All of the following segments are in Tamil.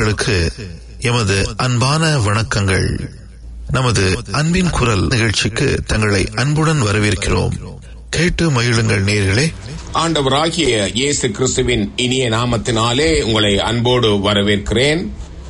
மக்களுக்கு எமது அன்பான வணக்கங்கள் நமது அன்பின் குரல் நிகழ்ச்சிக்கு தங்களை அன்புடன் வரவேற்கிறோம் கேட்டு மகிழுங்கள் நேர்களே ஆண்டவராகிய இயேசு கிறிஸ்துவின் இனிய நாமத்தினாலே உங்களை அன்போடு வரவேற்கிறேன்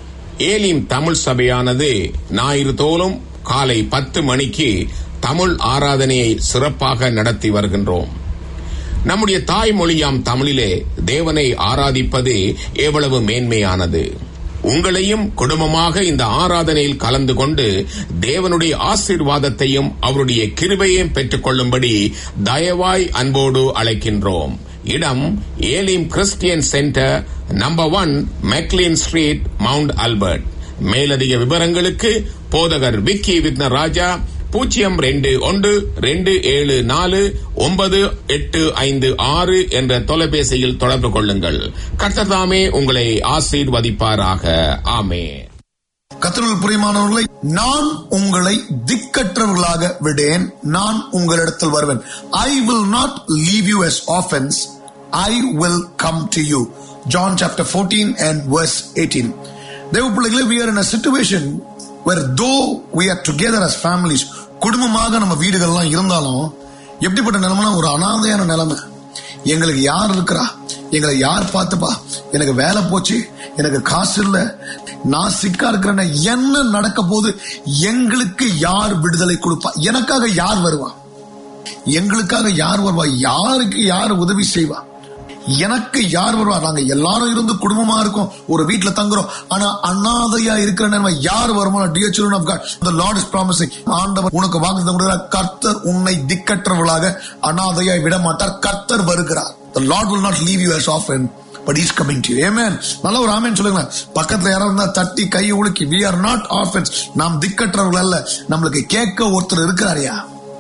ஏலிம் தமிழ் சபையானது ஞாயிறு தோறும் காலை பத்து மணிக்கு தமிழ் ஆராதனையை சிறப்பாக நடத்தி வருகின்றோம் நம்முடைய தாய்மொழியாம் தமிழிலே தேவனை ஆராதிப்பது எவ்வளவு மேன்மையானது உங்களையும் குடும்பமாக இந்த ஆராதனையில் கலந்து கொண்டு தேவனுடைய ஆசீர்வாதத்தையும் அவருடைய கிருபையையும் பெற்றுக்கொள்ளும்படி தயவாய் அன்போடு அழைக்கின்றோம் இடம் Elim Christian centre number one McLean street mount Albert மேலதிக விவரங்களுக்கு போதகர் விக்கி விக்னராஜா பூஜ்ஜியம் ரெண்டு ஒன்று ரெண்டு ஏழு நாலு ஒன்பது எட்டு ஐந்து ஆறு என்ற தொலைபேசியில் தொடர்பு கொள்ளுங்கள் கர்த்ததாமே உங்களை ஆசீர்வதிப்பாராக ஆமே கத்தருள் புரியுமானவர்களை நான் உங்களை திக்கற்றவர்களாக விடேன் நான் உங்களிடத்தில் வருவேன் I will not leave you as orphans I will come to you John chapter fourteen and verse eighteen தேவ பிள்ளைகளே we are in a situation where though we are together as families குடும்பமாக நம்ம வீடுகள்லாம் இருந்தாலும் எப்படிப்பட்ட நிலைமைனா ஒரு அனாதையான நிலைமை எங்களுக்கு யார் இருக்கிறா எங்களை யார் பார்த்துப்பா எனக்கு வேலை போச்சு எனக்கு காசு இல்ல நான் சிக்கா இருக்கிறேன் என்ன நடக்க போது எங்களுக்கு யார் விடுதலை கொடுப்பா எனக்காக யார் வருவா எங்களுக்காக யார் வருவா யாருக்கு யார் உதவி செய்வா எனக்கு யார் வருவா நாங்க எல்லாரும் இருந்து குடும்பமா இருக்கோம் ஒரு வீட்டுல தங்குறோம் ஆனா அனாதையா இருக்கிற நேரம் யார் வருமா dear children of God the Lord is promising ஆண்டவர் உனக்கு வாக்குத்தத்தம் கொடுக்கிறார் கர்த்தர் உன்னை திக்கற்றவர்களாக அனாதையாய் விட மாட்டார் கர்த்தர் வருகிறார் the Lord will not leave you as often but he's coming to you amen நல்ல ஒரு ஆமென் சொல்லுங்க பக்கத்துல யாராவது இருந்தா தட்டி கை உலுக்கி we are not orphans நாம் திக்கற்றவர்கள் அல்ல நம்மளுக்கு கேட்க ஒருத்தர் இருக்கிறாரியா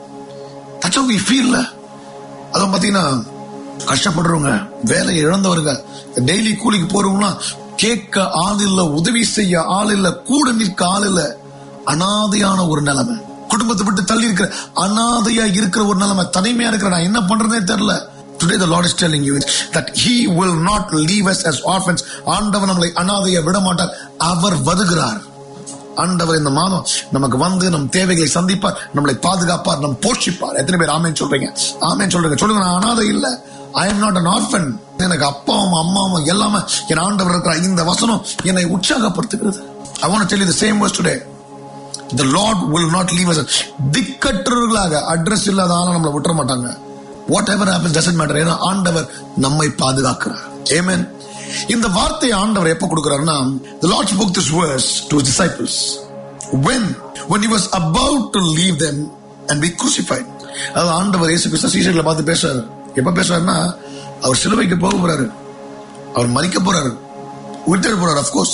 that's how we feel அதுவும் பாத்தீங்கன்னா கஷ்டப்படுறவங்க வேலையை இழந்தவர்கள் டெய்லி கூலிக்கு போறவங்களாம் கேட்க ஆள் இல்ல உதவி செய்ய ஆள் இல்ல கூட நிற்க ஆள் இல்ல அனாதையான ஒரு நிலைமை குடும்பத்தை விட்டு தள்ளி இருக்கிற அனாதையா இருக்கிற ஒரு நிலைமை தனிமையா இருக்கிற நான் என்ன பண்றதே தெரியல Today the Lord is telling you that He will not leave us as orphans. ஆண்டவர் நம்மளை அனாதையா விட மாட்டார் அவர் வருகிறார் ஆண்டவர் இந்த மாதம் நமக்கு வந்து நம் தேவைகளை சந்திப்பார் நம்மளை பாதுகாப்பார் நம் போஷிப்பார் எத்தனை பேர் ஆமேன் சொல்றீங்க ஆமேன் சொல்றீங்க சொல்லுங்க நான் அனாதை இல்ல I am not an orphan எனக்கு அப்பாவும் அம்மாவும் எல்லாமே என் ஆண்டவர் இருக்கிற இந்த வசனம் என்னை உற்சாகப்படுத்துகிறது I want tell you the same verse today the lord will not leave us திக்கற்றவர்களாக அட்ரஸ் இல்லாத ஆள நம்மளை விட்டுற மாட்டாங்க whatever happens doesn't matter ஏன்னா ஆண்டவர் நம்மை பாதுகாக்கிறார் ஏமேன் இந்த வார்த்தையை ஆண்டவர் எப்ப கொடுக்கிறாருன்னா the lord spoke this verse to his disciples when when he was about to leave them and be crucified அதாவது ஆண்டவர் இயேசு கிறிஸ்து சீசர்களை பார்த்து பேசுறாரு எப்ப பேசுறாருன்னா அவர் சிலுவைக்கு போக போறாரு அவர் மறிக்க போறாரு உயிர்த்தெழ போறாரு அப்கோர்ஸ்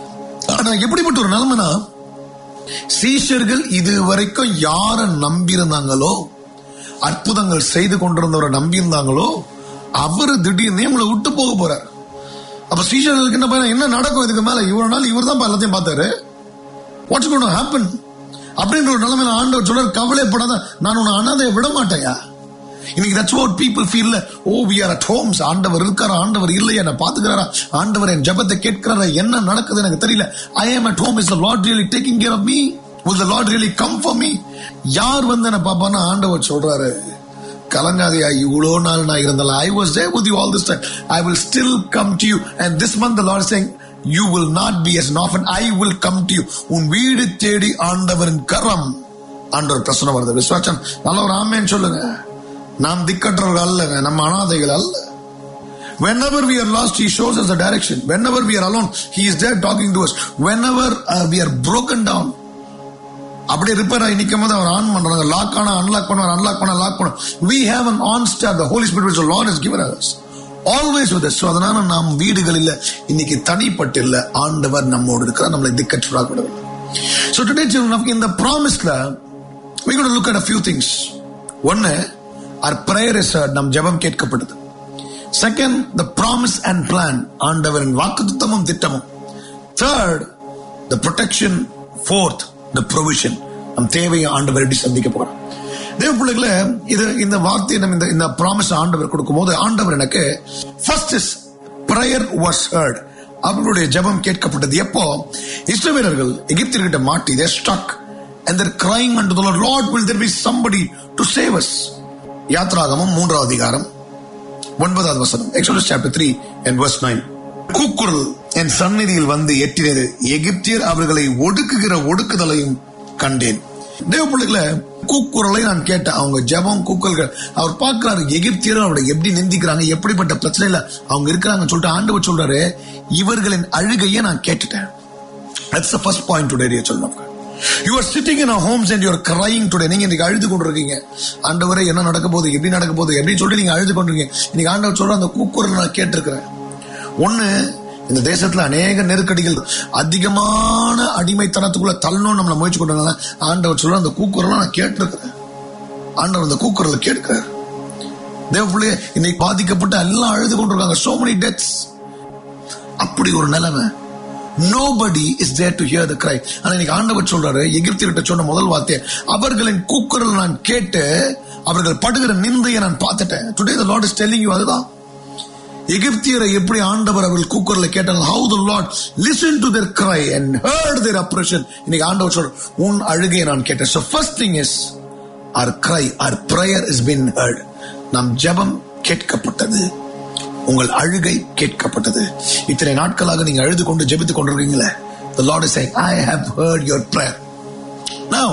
ஆனா எப்படிப்பட்ட ஒரு நிலைமைனா சீஷர்கள் இது வரைக்கும் யார நம்பியிருந்தாங்களோ அற்புதங்கள் செய்து கொண்டிருந்தவரை நம்பியிருந்தாங்களோ அவரு திடீர்னு நம்மளை விட்டு போக போறார் அப்ப சீஷர்களுக்கு என்ன பயணம் என்ன நடக்கும் இதுக்கு மேல இவ்வளவு நாள் இவர் தான் எல்லாத்தையும் பார்த்தாரு வாட்ஸ் கோன் ஹேப்பன் அப்படின்ற ஒரு நிலைமையில ஆண்டவர் சொல்றார் கவலைப்படாத நான் உன்னை அனாதைய விட மாட்டேயா இன்னைக்கு that's what people feel oh we are at homes ஆண்டவர் இருக்காரா ஆண்டவர் இல்லையா என்ன பாத்துக்கிறாரா ஆண்டவர் என் ஜபத்தை கேட்கிறாரா என்ன நடக்குது எனக்கு தெரியல I am at home is the lord really taking care of me will the lord really come for me யார் வந்து என்ன பாப்பான்னா ஆண்டவர் சொல்றாரு கலங்காதையா இவ்வளோ நாள் நான் இருந்தால I was there with you all this time i will still come to you and this month the lord is saying you will not be as an orphan i will come to you உன் வீடு தேடி ஆண்டவரின் கரம் ஆண்டவர் பிரசனம் வருது விஸ்வாச்சன் நல்ல ஒரு ஆமேன்னு சொல்லுங்க நாம் திக்கற்றவர்கள் அல்லங்க நம்ம அனாதைகள் அல்ல Whenever we are lost, He shows us the direction. Whenever we are alone, He is there talking to us. Whenever uh, we are broken down, அப்படியே ரிப்பேர் ஆகி நிற்கும் போது அவர் ஆன் பண்றாங்க லாக் ஆனா அன்லாக் பண்ணுவார் அன்லாக் பண்ண லாக் பண்ண we have an on star the holy spirit which the lord has given us always with us so அதனால நாம் வீடுகளில் இன்னைக்கு தனிப்பட்டு இல்ல ஆண்டவர் நம்மோடு இருக்கிறார் நம்மளை திக்கற்றதாக விடவில்லை so today children in the promised land we going to look at a few things ஒன்னு our prayer is heard நம் ஜெபம் கேட்கப்படுது second the promise and plan ஆண்டவரின் வாக்குத்தமும் திட்டமும் third the protection fourth the provision நம் தேவையை ஆண்டவர் எப்படி சந்திக்க போறோம் தேவ பிள்ளைகள இது இந்த வார்த்தையை நம்ம இந்த இந்த ப்ராமிஸ் ஆண்டவர் கொடுக்கும் போது ஆண்டவர் எனக்கு first is prayer was heard அவர்களுடைய ஜெபம் கேட்கப்பட்டது எப்போ இஸ்ரவேலர்கள் எகிப்தியர்கிட்ட மாட்டி they stuck and they're crying unto the Lord Lord will there be somebody to save us யாத்ராகமம் மூன்றாவது அதிகாரம் ஒன்பதாவது வசனம் Exodus chapter three and verse nine கூக்குரல் என் சந்நிதியில் வந்து எட்டினது எகிப்தியர் அவர்களை ஒடுக்குகிற ஒடுக்குதலையும் கண்டேன் தேவ பிள்ளைகளை கூக்குரலை நான் கேட்டேன் அவங்க ஜெபம் கூக்குரல்கள் அவர் பார்க்கிறாரு எகிப்தியர் அவரை எப்படி நிந்திக்கிறாங்க எப்படிப்பட்ட பிரச்சனையில அவங்க இருக்கிறாங்கன்னு சொல்லிட்டு ஆண்டவர் சொல்றாரு இவர்களின் அழுகையை நான் கேட்டுட்டேன் that's the first point today dear சொல்லுங்க you are sitting in homes and you're crying today நீங்க இன்னைக்கு அழுது கொண்டிருக்கீங்க ஆண்டவரே என்ன நடக்க போகுது எப்படி நடக்க போகுது எப்படி சொல்லிட்டு நீங்க அழுது கொண்டிருக்கீங்க இன்னைக்கு ஆண்டவர் சொல்ற அந்த கூக்குரல் நான் கேட்டிருக்கிறேன் ஒண்ணு இந்த தேசத்துல அநேக நெருக்கடிகள் அதிகமான அடிமைத்தனத்துக்குள்ள தள்ளணும் நம்மள முயற்சி கொண்டு ஆண்டவர் சொல்ற அந்த கூக்குரலை நான் கேட்டிருக்கிறேன் ஆண்டவர் அந்த கூக்குரலை கேட்கிறார் தேவ பிள்ளைய இன்னைக்கு பாதிக்கப்பட்டு எல்லாம் அழுது கொண்டிருக்காங்க சோ many deaths அப்படி ஒரு நிலைமை nobody is there to hear the cry ஆனா இன்னைக்கு ஆண்டவர் சொல்றாரு எகிப்தியர்கிட்ட சொன்ன முதல் வார்த்தை அவர்களின் கூக்குரல் நான் கேட்டு அவர்கள் படுகிற நிந்தையை நான் பார்த்துட்டேன் today the lord is telling you அதுதான் எகிப்தியரை எப்படி ஆண்டவர் அவர்கள் கூக்குரலை கேட்டாங்க how the lord listen to their cry and heard their oppression இன்னைக்கு ஆண்டவர் சொல்ற உன் அழுகையை நான் கேட்டேன் so first thing is our cry our prayer is been heard நம் ஜெபம் கேட்கப்பட்டது உங்கள் அழுகை கேட்கப்பட்டது இத்தனை நாட்களாக நீங்க அழுது கொண்டு ஜெபித்துக் கொண்டிருக்கீங்களே the lord is saying i have heard your prayer now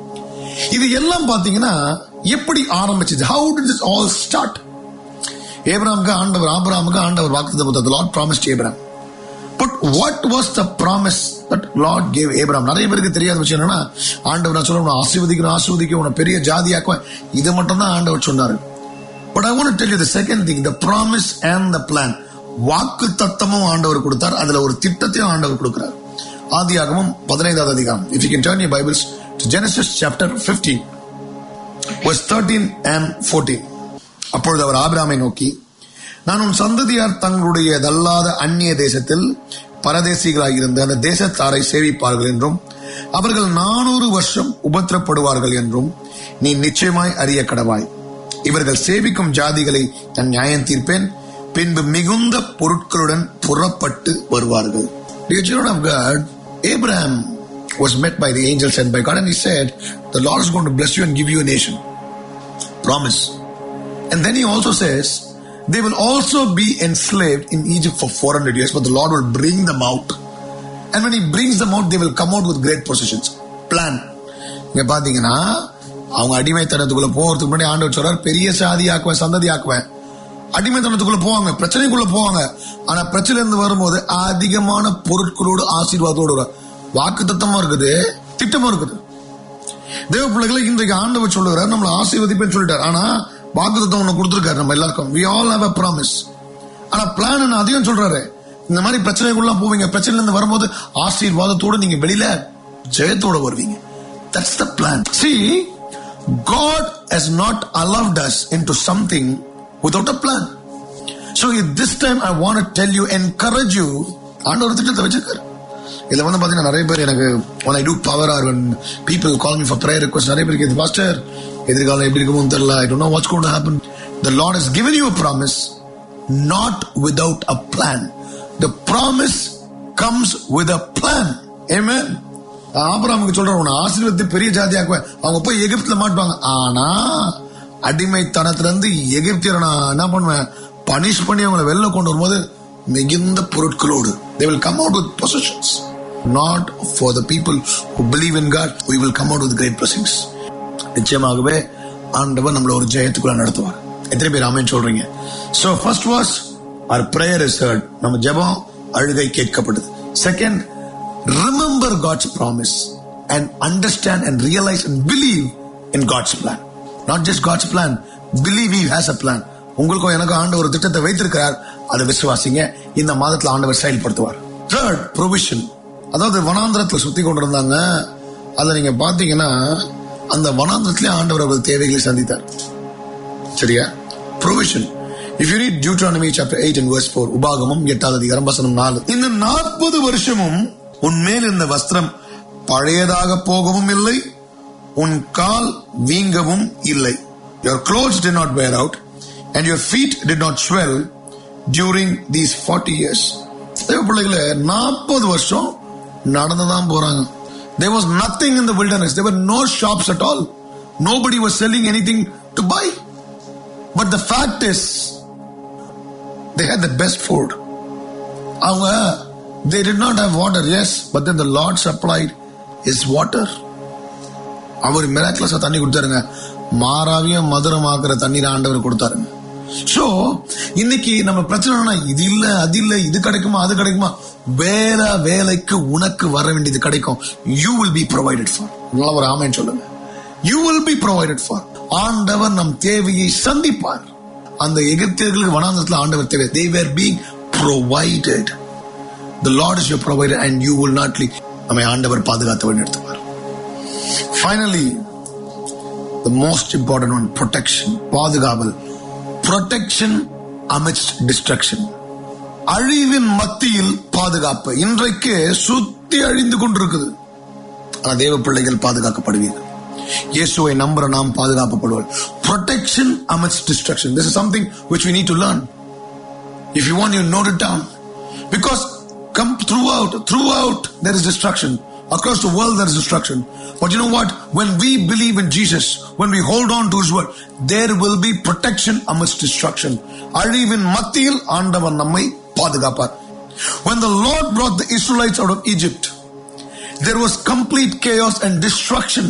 இது எல்லாம் பாத்தீங்கன்னா எப்படி ஆரம்பிச்சது how did this all start ஏப்ராமுக்கு ஆண்டவர் ஆபிரகாமுக்கு ஆண்டவர் வாக்குத்தத்தம் கொடுத்தார். the lord promised abraham but what was the promise that lord gave abraham நிறைய பேருக்கு தெரியாத விஷயம் என்னன்னா ஆண்டவர் நான் சொல்ல உன்னை ஆசீர்வதிக்கணும் ஆசீர்வதிக்க உன்னை பெரிய ஜாதியாக்குவேன் இது மட்டும் தான் ஆண்டவர் சொன்னாரு but I want tell you the second thing the promise and the plan வாக்கு தத்தமும் ஆண்டவர் கொடுத்தார் அதுல ஒரு திட்டத்தையும் ஆண்டவர் கொடுக்கிறார் ஆதியாகமம் பதினைந்தாவது அதிகாரம் if you can turn you Bibles to Genesis chapter 15 verse 13 and 14 அப்பொழுது அவர் ஆபிராமை நோக்கி நான் உன் சந்ததியார் தங்களுடையதல்லாத அந்நிய தேசத்தில் பரதேசிகளாயிருந்த அந்த தேசத்தாரை சேவிப்பார்கள் என்றும் அவர்கள் நானூறு வருஷம் உபத்திரப்படுவார்கள் என்றும் நீ நிச்சயமாய் அறிய கடவாய் இவர்கள் சேவிக்கும் ஜாதிகளை நான் நியாயம் தீர்ப்பேன் பின்பு மிகுந்த பொருட்களுடன் புறப்பட்டு வருவார்கள் Dear children of God, Abraham was met by the angel sent by God and he said, the Lord is going to bless you and give you a nation. Promise. And then he also says, they will also be enslaved in Egypt for 400 years, but the Lord will bring them out. And when he brings them out, they will come out with great possessions. Plan. இங்க பாத்தீங்கன்னா அவங்க அடிமைத்தனத்துக்குள்ள போறதுக்கு முன்னாடி ஆண்டவர் சொல்றார் பெரிய சாதி ஆக்குவேன் சந்ததி ஆக்குவேன் அடிமைத்தனத்துக்குள்ள போவாங்க பிரச்சனைக்குள்ள போவாங்க ஆனா பிரச்சனை இருந்து வரும்போது அதிகமான பொருட்களோடு ஆசீர்வாதத்தோடு வாக்கு தத்தமா இருக்குது திட்டமா இருக்குது தேவ பிள்ளைகளை இன்றைக்கு ஆண்டவர் சொல்லுகிறார் நம்மளை ஆசீர்வதிப்பேன்னு சொல்லிட்டார் ஆனா வாக்குத்தத்தம் ஒண்ணு கொடுத்திருக்காரு நம்ம எல்லாருக்கும் we all have a promise ஆனா பிளான் என்ன அதையும் சொல்றாரு இந்த மாதிரி பிரச்சனைக்குள்ள போவீங்க பிரச்சனைல இருந்து வரும்போது ஆசீர்வாதத்தோட நீங்க வெளியில ஜெயத்தோட வருவீங்க that's the plan see God has not allowed us into something without a plan so this time I want to tell you encourage you ஆண்டவர் திட்டத்தை வச்சிருக்காரு இதுல வந்து பாத்தீங்கன்னா நிறைய பேர் எனக்கு when I do power or when people call me for prayer request நிறைய பேருக்கு இது பாஸ்டர் எதிர்காலம் எப்படி இருக்குமோ தெரியல I don't know what's going to happen the Lord has given you a promise not without a plan the promise comes with a plan amen ஆபராமுக்கு சொல்ற உன்னை ஆசீர்வதித்து பெரிய ஜாதியாக்குவேன் அவங்க போய் எகிப்துல மாட்டுவாங்க ஆனா அடிமைத்தனத்துல இருந்து எகிப்தியரை நான் என்ன பண்ணுவேன் பனிஷ் பண்ணி அவங்களை வெளில கொண்டு வரும்போது மிகுந்த பொருட்களோடு they will come out with possessions not for the people who believe in God we will come out with great blessings நிச்சயமாகவே ஆண்டவர் நம்மள ஒரு ஜெயத்துக்குள்ள நடத்துவார் எத்தனை பேர் ஆமென் சொல்றீங்க so first was our prayer is heard நம்ம ஜெபம் அழுகை கேட்கப்படுது second remember God's promise and understand and realize and believe in God's plan not just God's plan believe he has a plan உங்களுக்கும் எனக்கும் ஆண்டு ஒரு திட்டத்தை வைத்திருக்கிறார் அதை விசுவாசிங்க இந்த மாதத்துல ஆண்டவர் செயல்படுத்துவார் தேர்ட் ப்ரொவிஷன் அதாவது வனாந்திரத்துல சுத்தி கொண்டிருந்தாங்க அதை நீங்க பாத்தீங்கன்னா அந்த வனாந்திரத்திலே ஆண்டவர் அவர்கள் தேவைகளை சந்தித்தார் சரியா provision if you read Deuteronomy chapter 8 and verse 4 உபாகமம் எட்டாவது அதிகாரம் வசனம் 4 இந்த 40 வருஷமும் உன் மேல் இருந்த வஸ்திரம் பழையதாக போகவும் இல்லை உன் கால் வீங்கவும் இல்லை your clothes did not wear out and your feet did not swell during these 40 years தேவ பிள்ளைகளே நாற்பது வருஷம் நடந்துதான் போறாங்க there was nothing in the wilderness there were no shops at all nobody was selling anything to buy but the fact is they had the best food அவங்க they did not have water yes but then the lord supplied his water அவர் மிராக்கிளஸா தண்ணி கொடுத்தாருங்க மாறாவியும் மதுரமாக்குற தண்ணீர் ஆண்டவர் கொடுத்தாருங்க சோ இன்னைக்கு நம்ம பிரச்சனைனா இது இல்ல அது இல்ல இது கிடைக்குமா அது கிடைக்குமா வேலை வேலைக்கு உனக்கு வர வேண்டியது கிடைக்கும் you will be provided for நல்லா ஒரு ஆமைன்னு சொல்லுங்க you will be provided for ஆண்டவர் நம் தேவையை சந்திப்பார் அந்த எகிப்தியர்களுக்கு வனாந்தரத்தில் ஆண்டவர் தேவை they were being provided the lord is your provider and you will not leave நம்மை ஆண்டவர் பாதுகாத்து வழி நடத்துவார் finally the most important one protection பாதுகாவல் protection amidst destruction அழிவின் மத்தியில் பாதுகாப்பு இன்றைக்கு சுத்தி அழிந்து கொண்டிருக்குது ஆனா தேவ பிள்ளைகள் பாதுகாக்கப்படுவீர்கள் இயேசுவை நம்புற நாம் பாதுகாக்கப்படுவோம் protection amidst destruction this is something which we need to learn if you want you note it down because come throughout throughout there is destruction across the world there is destruction but you know what when we believe in jesus when we hold on to his word there will be protection amidst destruction அழிவின் மத்தியில் ஆண்டவர் நம்மை பாதுகாப்பார் when the lord brought the israelites out of egypt there was complete chaos and destruction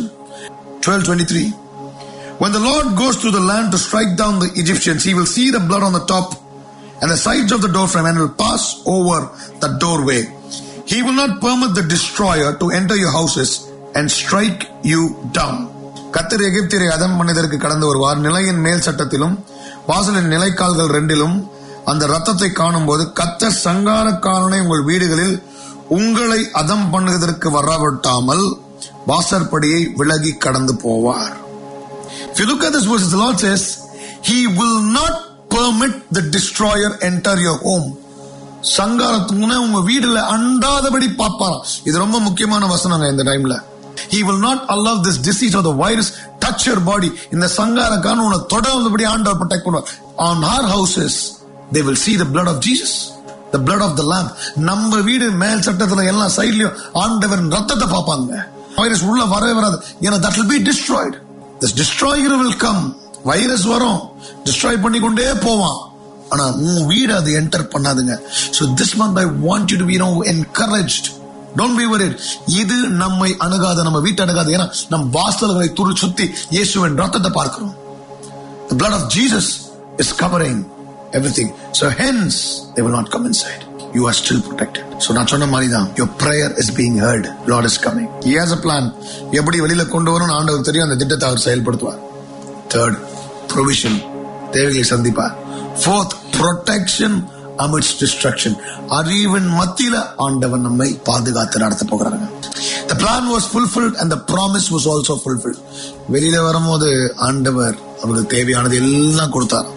1223 when the lord goes through the land to strike down the egyptians he will see the blood on the top and the sides of the door frame and will pass over the doorway. He will not permit the destroyer to enter your houses and strike you down. கத்தர் எகிப்தியரை அதம் மனிதருக்கு கடந்து வருவார் நிலையின் மேல் சட்டத்திலும் வாசலின் நிலைக்கால்கள் ரெண்டிலும் அந்த ரத்தத்தை காணும் போது கத்தர் சங்காரக்காரனை உங்கள் வீடுகளில் உங்களை அதம் பண்ணுவதற்கு வரவிட்டாமல் வாசற்படியை விலகி கடந்து போவார் If you look at this verse, the Lord says, He will not permit the destroyer enter your home. சங்காரத்துக்குன்னு உங்க வீடுல அண்டாதபடி பார்ப்பாராம் இது ரொம்ப முக்கியமான வசனங்க இந்த டைம்ல He will not allow this disease or the virus touch your body. இந்த சங்காரக்காரன் உன்னை தொடாதபடி ஆண்டவர் protect பண்ணுவார். On our houses, they will see the blood of Jesus. The blood of the lamb. நம்ம வீடு மேல் சட்டத்துல எல்லா சைட்லயும் ஆண்டவரின் ரத்தத்தை பார்ப்பாங்க வைரஸ் உள்ள வரவே வராது ஏன்னா that will be destroyed. This destroyer will come. Virus வரும் டிஸ்ட்ராய் பண்ணி கொண்டே போவான் ஆனா உன் வீடு அது என்டர் பண்ணாதுங்க so this month i want you to be you know encouraged don't be worried இது நம்மை அணுகாத நம்ம வீட்டை அணுகாது ஏன்னா நம் வாசல்களை துரு சுத்தி இயேசுவின் ரத்தத்தை பார்க்கிறோம் the blood of jesus is covering everything so hence they will not come inside you are still protected so நான் சொன்ன மாதிரி தான் your prayer is being heard lord is coming he has a plan எப்படி வெளியில கொண்டு வரணும் ஆண்டவர் தெரியும் அந்த திட்டத்தை அவர் செயல்படுத்துவார் தேர்ட் ப்ரொவிஷன் தேவைகளை சந்திப்பார் ஃபோர்த் ப்ரொடெக்ஷன் amidst destruction அறிவின் மத்தியில ஆண்டவன் நம்மை பாதுகாத்து நடத்த போகிறாங்க the plan was fulfilled and the promise was also fulfilled வெளியில வரும்போது ஆண்டவர் அவருக்கு தேவையானது எல்லாம் கொடுத்தார்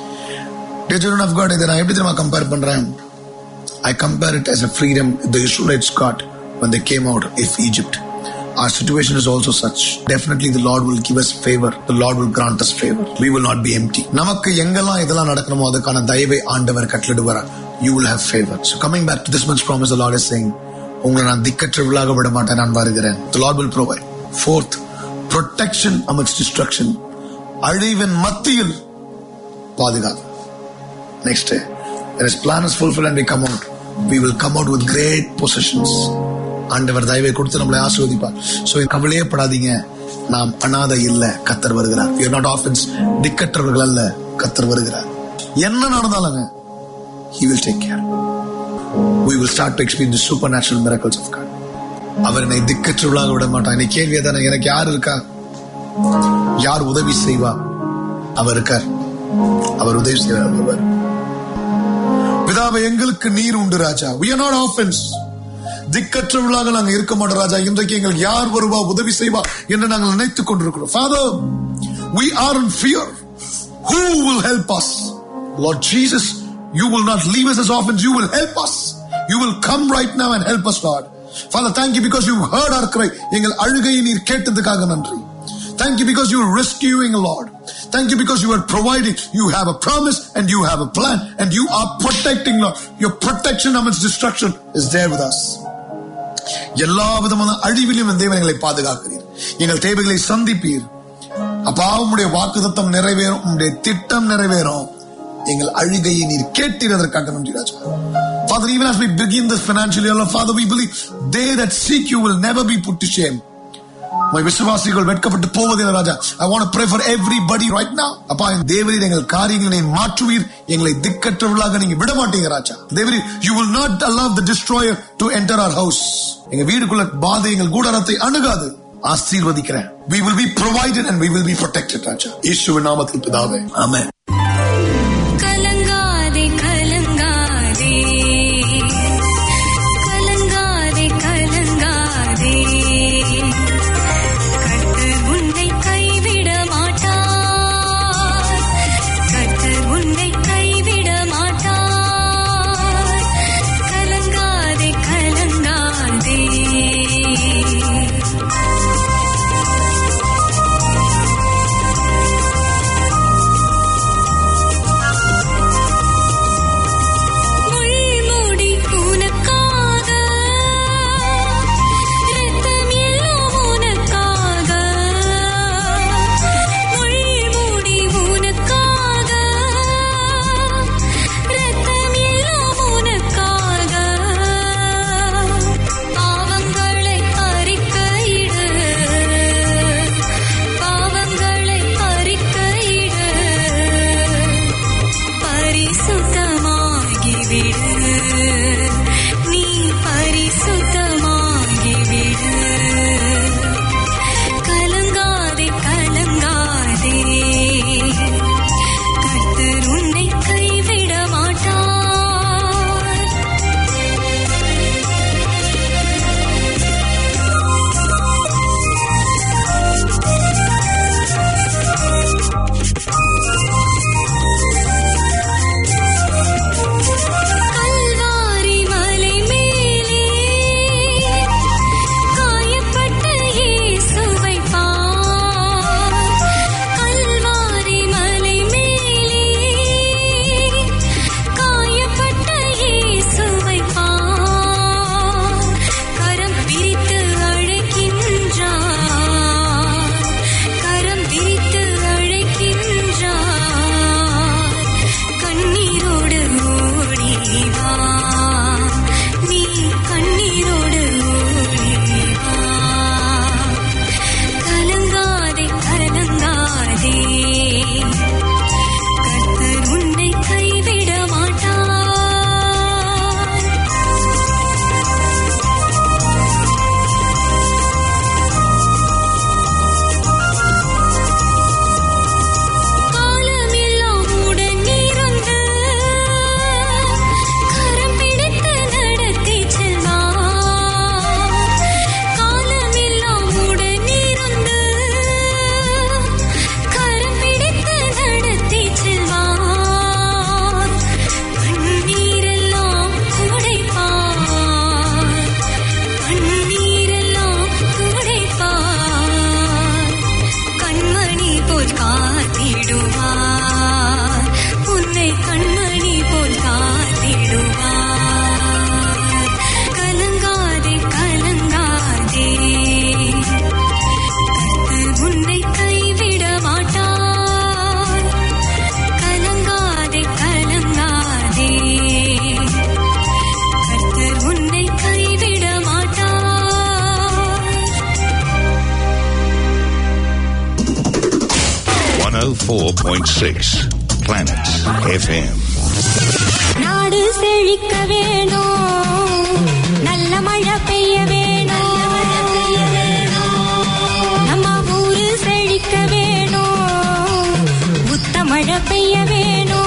Dear children of God இதை நான் எப்படி தெரியுமா கம்பேர் பண்றேன் I compare it as a freedom the Israelites got when they came out of Egypt. Our situation is also such. Definitely the Lord will give us favor. The Lord will grant us favor. We will not be empty. நமக்கு எங்கெல்லாம் இதெல்லாம் நடக்கணுமோ அதுக்கான தயவை ஆண்டவர் கட்டளிடுவார் You will have favor. So coming back to this month's promise, the Lord is saying, உங்களை நான் திக்கற்றவர்களாக விட மாட்டேன் நான் வருகிறேன் The Lord will provide. Fourth, protection amidst destruction. அழிவின் மத்தியில் பாதுகாப்பு Next day, when his plan is fulfilled and we come out, we will come out with great possessions. ஆண்டவர் தயவை கொடுத்து நம்மளை ஆசிர்வதிப்பார் சோ கவலையே படாதீங்க நாம் அனாதை இல்ல கத்தர் வருகிறார் யூ நாட் ஆஃபன்ஸ் திக்கற்றவர்கள் அல்ல கத்தர் வருகிறார் என்ன நடந்தாலுங்க he will take care we will start to experience the supernatural miracles of God அவர் என்னை திக்கற்றவர்களாக விட மாட்டார் என்னை கேள்வியே தானே எனக்கு யார் இருக்கா யார் உதவி செய்வா அவர் இருக்கார் அவர் உதவி செய்வார் அவர் பிதாவை எங்களுக்கு நீர் உண்டு ராஜா we are not orphans திக்கற்றவர்களாக நாங்கள் இருக்க மாட்டோம் ராஜா இன்றைக்கு எங்களுக்கு யார் வருவா உதவி செய்வா என்று நாங்கள் நினைத்துக் கொண்டிருக்கிறோம் Father we are in fear who will help us Lord Jesus you will not leave us as orphans you will help us you will come right now and help us Lord Father thank you because you heard our cry எங்கள் அழுகையை நீர் கேட்டதுக்காக நன்றி Thank you because you're rescuing, Lord. Thank you because you are providing. You have a promise and you have a plan and you are protecting, Lord. Your protection amidst destruction is there with us. எல்லா விதமான அழிவிலும் இந்த தேவன் எங்களை பாதுகாக்கிறீர் எங்கள் தேவைகளை சந்திப்பீர் அப்பா உம்முடைய வாக்குத்தத்தம் நிறைவேறும் உம்முடைய திட்டம் நிறைவேறும் எங்கள் அழுகையை நீர் கேட்டீர் அதற்காக நன்றி ராஜா Father, even as we begin this financial year, Lord, Father, we believe they that seek you will never be put to shame. My விசுவாசிகள் வெட்கப்பட்டு போவதில்லை ராஜா I want pray for everybody right now அப்பா தேவரீர் எங்கள் காரியங்களை மாற்றுவீர் எங்களை திக்கற்றவர்களாக நீங்க விட மாட்டீங்க ராஜா தேவரீர் you will not allow the destroyer to enter our house எங்க வீடுக்குள்ள பாதை எங்கள் கூடாரத்தை அணுகாது ஆசீர்வதிக்கிறேன் we will be provided and we will be protected ராஜா இயேசுவின் நாமத்தில் பிதாவே ஆமென் கலங்காதே கலங்காதே கலங்காதே கலங்காதே கர்த்தர் உன்னை கைவிட மாட்டார் கர்த்தர் உன்னை கைவிட மாட்டார் கலங்காதே கலங்காதே முள்முடி உனக்காக இரத்தம் எல்லாம் உனக்காக முள்முடி உனக்காக இரத்தம் எல்லாம் உனக்காக பாவங்களை அறிக்கையிடு பாவங்களை அறிக்கையிடு பரிசுத்தமாகிவிடு நீ பரிசுத்தமாகிவிடு கலங்காதே கலங்காதே கர்த்தர் உன்னை கைவிட மாட்டார் கல்வாரி மலை மேலே காயப்பட்ட இயேசுவை பார் கல்வாரி மலை மேலே காயப்பட்ட இயேசுவை பார் கரம் பிரித்து அழைக்கின்றார் கரம் பிரித்து அழைக்கின்றார் கண்ணீரோடு ஓடி வா நீ கண்ணீரோடு ஓடி வா கலங்காதே கலங்காதே கர்த்தர் உன்னை கைவிட மாட்டார் காலமெல்லாம் உடன் இருந்து கரம் பிடித்து நடத்தி செல்வார் காலமெல்லாம் உடன் இருந்து கரம் பிடித்து நடத்தி செல்வார் கண்ணீரெல்லாம் துடைப்பார் கண்ணீரெல்லாம் துடைப்பார் கண்மணி போல் காத்திடுவார் உன்னை கண்மணி போல் காத்திடுவார் கலங்காதே கலங்காதே கர்த்தர் உன்னை கைவிட மாட்டார் கலங்காதே கலங்காதே கர்த்தர் உன்னை கைவிட மாட்டார் 104.6 Planet FM. நாடு செழிக்க வேணும் நல்ல மழை பெய்ய வேணும் நம்ம ஊரு செழிக்க வேணும் புத்த மழை பெய்ய வேணும்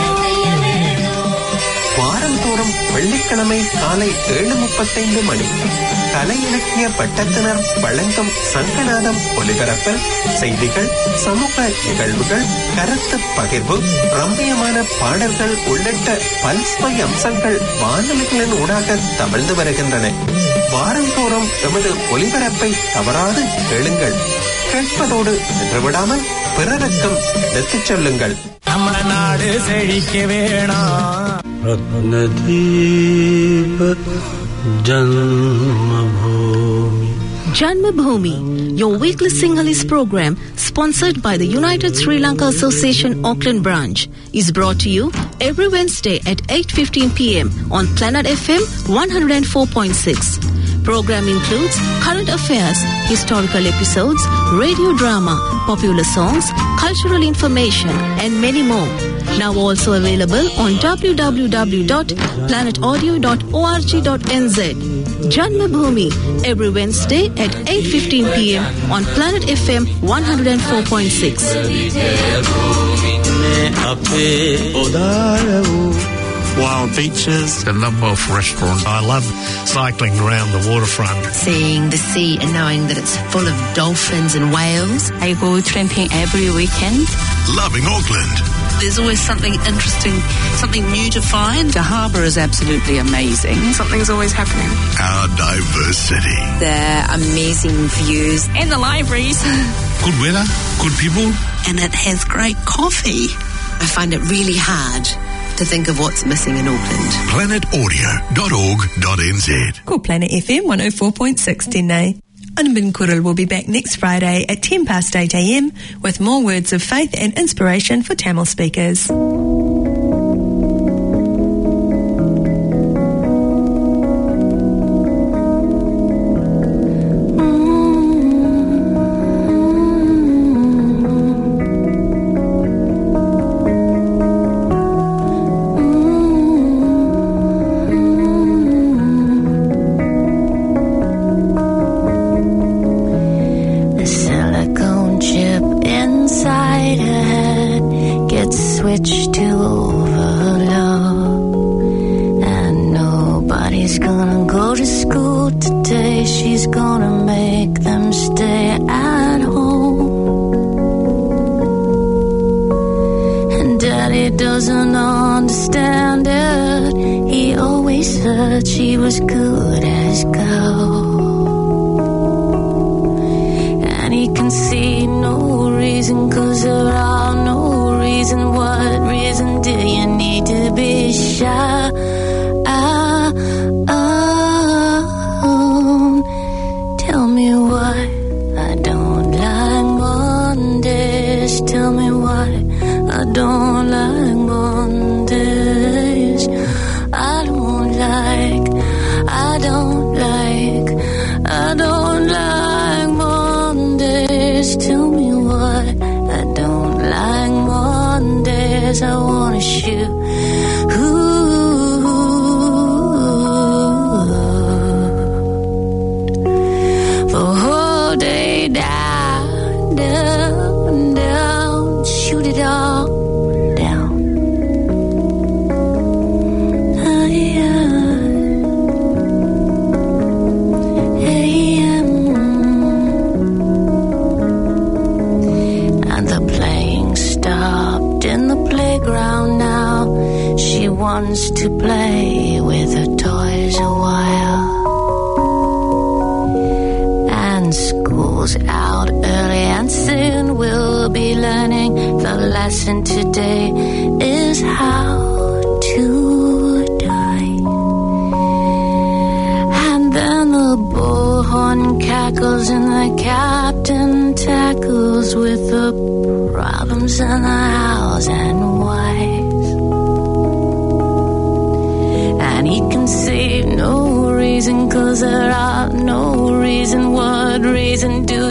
வாரந்தோறும் வெள்ளிக்கிழமை காலை ஏழு முப்பத்தைந்து மணிக்கு கலை இலக்கிய பட்டத்தினர் வழங்கும் சங்கநாதம் ஒலிபரப்பில் செய்திகள் சமூக நிகழ்வுகள் கருத்து பகிர்வு ரம்மியமான பாடல்கள் உள்ளிட்ட பல்சுவை அம்சங்கள் வானொலிகளின் ஊடாக தமிழ்ந்து வருகின்றன வாரந்தோறும் எமது ஒலிபரப்பை தவறாது கேளுங்கள் கேட்பதோடு நின்றுவிடாமல் பிறரக்கம் எடுத்துச் சொல்லுங்கள் நம்ம நாடு செழிக்க வேணும் रत्नदीप जन्मभूमि Janmabhoomi, your weekly Sinhalese program, sponsored by the United Sri Lanka Association Auckland branch, is brought to you every Wednesday at 8:15 p.m. on Planet FM 104.6. Program includes current affairs, historical episodes, radio drama, popular songs, cultural information, and many more. Now also available on www.planetaudio.org.nz. Janmabhoomi every Wednesday at 8:15 p.m. on Planet FM 104.6. में अपे उदार हूँ wild beaches, a number of restaurants. I love cycling around the waterfront. Seeing the sea and knowing that it's full of dolphins and whales. I go tramping every weekend. Loving Auckland. There's always something interesting, something new to find. The harbour is absolutely amazing. Something's always happening. Our diverse city. Their amazing views. And the libraries. Good weather, good people. And it has great coffee. I find it really hard to think of what's missing in Auckland. Planetaudio.org.nz. Cool Planet FM 104.6 Tēnei. Anabin Kuril will be back next Friday at 10 past 8 a.m. with more words of faith and inspiration for Tamil speakers. The silicone chip inside her head gets switched to overload. And nobody's gonna go to school today. She's gonna make them stay at home. And daddy doesn't understand it. He always said she was good as gold. And he can see no reason, cause there are no reason. What reason do you need to be shy? Ah, ah, tell me why I don't like Mondays. Tell me why I don't like Mondays. I don't like, I don't like, I don't like Mondays. Tell me why I don't like Mondays. I wanna shoot. Ooh. For a whole day down, down, down, shoot it all down. Ah, yeah. AM. And the playing stopped in the playground now. She wants to play with her toys a while. And school's out early, and soon we'll be learning. The lesson today is how to die. And then the bullhorn cackles and the captain tackles with the problems in the house and wives. And he can see no reason, cause there are no reason. What reason do